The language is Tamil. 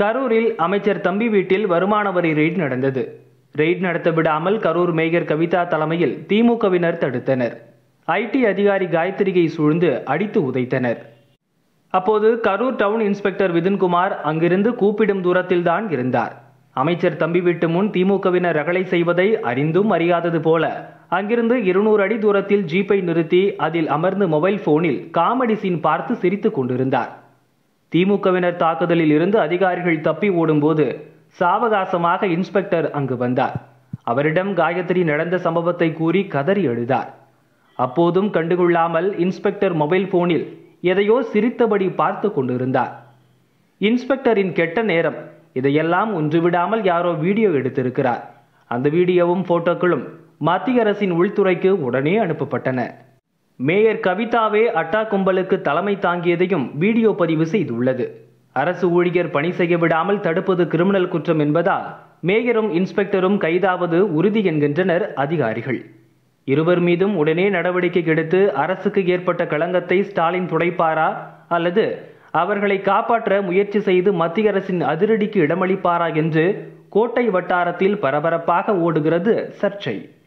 கரூரில் அமைச்சர் தம்பி வீட்டில் வருமான வரி ரெய்ட் நடந்தது ரெய்ட் நடத்த விடாமல் கரூர் மேயர் கவிதா தலைமையில் திமுகவினர் தடுத்தனர் ஐடி அதிகாரி காயத்ரியை சூழ்ந்து அடித்து உதைத்தனர் அப்போது கரூர் டவுன் இன்ஸ்பெக்டர் விதின்குமார் அங்கிருந்து கூப்பிடும் தூரத்தில்தான் இருந்தார் அமைச்சர் தம்பி வீட்டு முன் திமுகவினர் ரகளை செய்வதை அறிந்தும் அறியாதது போல அங்கிருந்து இருநூறு அடி தூரத்தில் ஜீப்பை நிறுத்தி அதில் அமர்ந்து மொபைல் போனில் காமெடி சீன் பார்த்து சிரித்துக் கொண்டிருந்தார் திமுகவினர் தாக்குதலில் இருந்து அதிகாரிகள் தப்பி ஓடும்போது சாவகாசமாக இன்ஸ்பெக்டர் அங்கு வந்தார் அவரிடம் காயத்ரி நடந்த சம்பவத்தை கூறி கதறி எழுதார் அப்போதும் கண்டுகொள்ளாமல் இன்ஸ்பெக்டர் மொபைல் போனில் எதையோ சிரித்தபடி பார்த்து கொண்டிருந்தார் இன்ஸ்பெக்டரின் கெட்ட நேரம் இதையெல்லாம் ஒன்றுவிடாமல் யாரோ வீடியோ எடுத்திருக்கிறார் அந்த வீடியோவும் போட்டோக்களும் மத்திய அரசின் உள்துறைக்கு உடனே அனுப்பப்பட்டன மேயர் கவிதாவே அட்டா கும்பலுக்கு தலைமை தாங்கியதையும் வீடியோ பதிவு செய்துள்ளது அரசு ஊழியர் பணி செய்ய விடாமல் தடுப்பது கிரிமினல் குற்றம் என்பதால் மேயரும் இன்ஸ்பெக்டரும் கைதாவது உறுதி என்கின்றனர் அதிகாரிகள் இருவர் மீதும் உடனே நடவடிக்கை எடுத்து அரசுக்கு ஏற்பட்ட களங்கத்தை ஸ்டாலின் துடைப்பாரா அல்லது அவர்களை காப்பாற்ற முயற்சி செய்து மத்திய அரசின் அதிரடிக்கு இடமளிப்பாரா என்று கோட்டை வட்டாரத்தில் பரபரப்பாக ஓடுகிறது சர்ச்சை